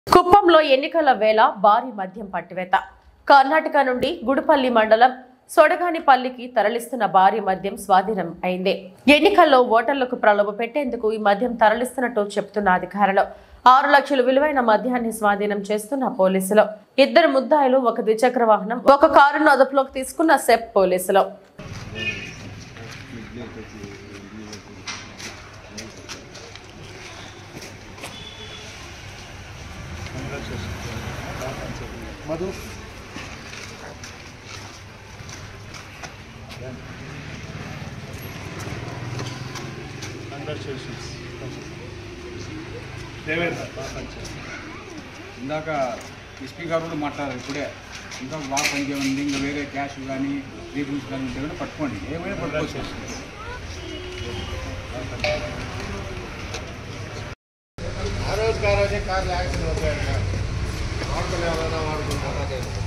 కుప్పంలో ఎన్నికల వేళ భారీ మద్యం పట్టివేత కర్ణాటక నుండి గుడిపల్లి మండలం సొడగానిపల్లికి తరలిస్తున్న భారీ మద్యం స్వాధీనం అయింది ఎన్నికల్లో ఓటర్లకు ప్రలోభ పెట్టేందుకు ఈ మద్యం తరలిస్తున్నట్టు చెప్తున్న అధికారులు ఆరు లక్షల విలువైన మద్యాన్ని స్వాధీనం చేస్తున్న పోలీసులు ఇద్దరు ముద్దాయిలు ఒక ద్విచక్ర వాహనం ఒక కారును అదుపులోకి తీసుకున్న సెప్ పోలీసులు మధు కంగ్రాచులేషన్స్ దేవేంద్ర ఇందాక ఎస్పీ గారు కూడా మాట్లాడారు ఇప్పుడే ఇంకా బాగా పనిచేయండి ఇంకా వేరే క్యాష్ కానీ రీఫండ్స్ కానీ ఉంటే కూడా పట్టుకోండి ఏమైనా పట్టుకోవచ్చు ఆ రోజు ఆ రోజే కార్లు యాక్సిడెంట్ అవుతాయంట వాడుకొని ఎవరైనా వాడుకుంటారా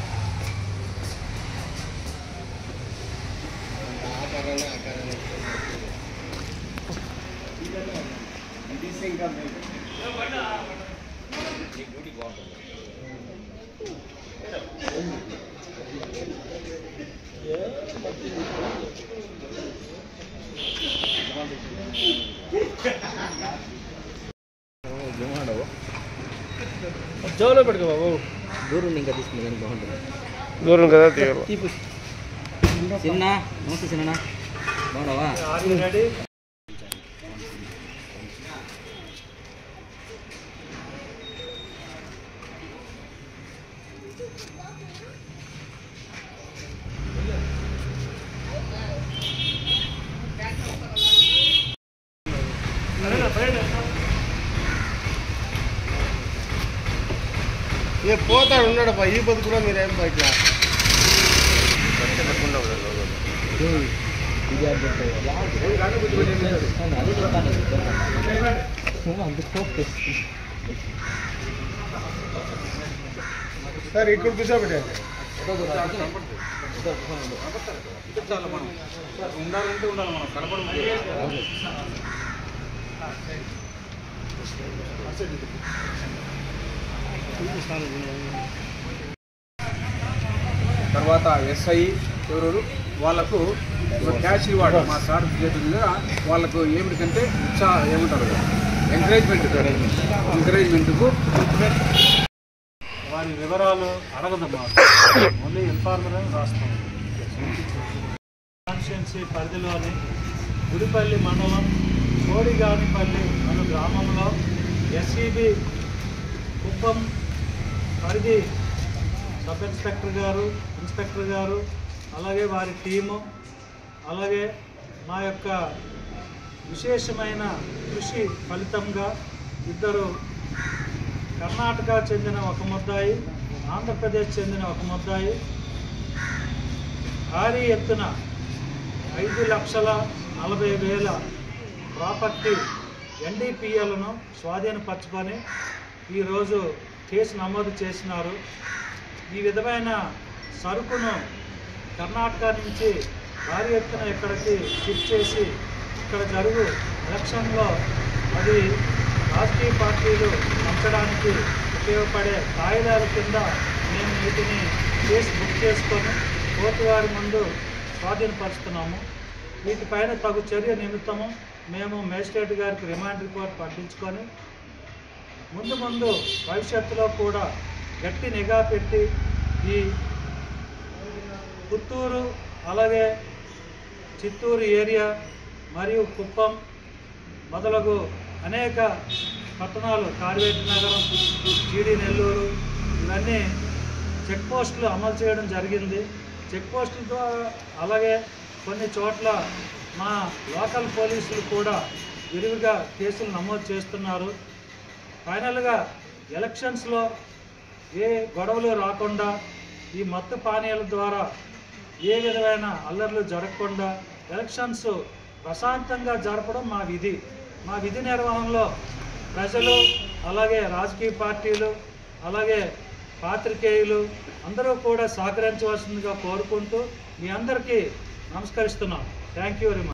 ఆకారాన్ని ఆకారాన్ని జోలో పెట్టుకో బాబు దూరం ఇంకా తీసుకుని కానీ బాగుంటుంది దూరం కదా తీయాలి తీపు చిన్న నమస్తే చిన్న బాగున్నావా రెడీ ఏ పోతాడు ఉన్నాడు పా ఈ బతుకులో మీరేం బయట అదే చెప్తాను అందుకో సార్ ఇక్కడ కూర్చోబెట్టండి చాలా మనం ఉండాలంటే ఉండాలి మనం కనపడము తర్వాత ఎస్ఐ ఎవరు వాళ్ళకు క్యాష్ రివార్డ్ మా సార్ చేతులుగా వాళ్ళకు ఏమిటికంటే ఉత్సాహ ఏమంటారు ఎంకరేజ్మెంట్ ఎంకరేజ్మెంట్కు వారి వివరాలు అడగదమ్మా ఓన్లీ ఇన్ఫార్మర్ అని రాస్తాం కాన్స్టిట్యున్సీ పరిధిలోని గుడిపల్లి మండలం కోడిగానిపల్లి అను గ్రామంలో ఎస్ఈబి కుప్పం పరిధి సబ్ ఇన్స్పెక్టర్ గారు ఇన్స్పెక్టర్ గారు అలాగే వారి టీము అలాగే మా యొక్క విశేషమైన కృషి ఫలితంగా ఇద్దరు కర్ణాటక చెందిన ఒక ముద్దాయి ఆంధ్రప్రదేశ్ చెందిన ఒక ముద్దాయి భారీ ఎత్తున ఐదు లక్షల నలభై వేల ప్రాపర్టీ ఎన్డీపీఎలను స్వాధీనపరచుకొని ఈరోజు కేసు నమోదు చేసినారు ఈ విధమైన సరుకును కర్ణాటక నుంచి భారీ ఎత్తున ఇక్కడికి షిఫ్ట్ చేసి ఇక్కడ జరుగు ఎలక్షన్లో అది రాజకీయ పార్టీలు పంచడానికి ఉపయోగపడే కాగితాల కింద మేము వీటిని కేసు బుక్ చేసుకొని కోర్టు వారి ముందు స్వాధీనపరుస్తున్నాము వీటిపైన తగు చర్య నిమిత్తము మేము మేజిస్ట్రేట్ గారికి రిమాండ్ రిపోర్ట్ పంపించుకొని ముందు ముందు భవిష్యత్తులో కూడా గట్టి నిఘా పెట్టి ఈ పుత్తూరు అలాగే చిత్తూరు ఏరియా మరియు కుప్పం మొదలగు అనేక పట్టణాలు కార్వేటి నగరం జీడి నెల్లూరు ఇవన్నీ చెక్ పోస్టులు అమలు చేయడం జరిగింది చెక్ పోస్టులతో అలాగే కొన్ని చోట్ల మా లోకల్ పోలీసులు కూడా విరివిగా కేసులు నమోదు చేస్తున్నారు ఫైనల్గా ఎలక్షన్స్లో ఏ గొడవలు రాకుండా ఈ మత్తు పానీయాల ద్వారా ఏ విధమైన అల్లర్లు జరగకుండా ఎలక్షన్స్ ప్రశాంతంగా జరపడం మా విధి మా విధి నిర్వహణలో ప్రజలు అలాగే రాజకీయ పార్టీలు అలాగే పాత్రికేయులు అందరూ కూడా సహకరించవలసిందిగా కోరుకుంటూ మీ అందరికీ నమస్కరిస్తున్నాం థ్యాంక్ యూ వెరీ మచ్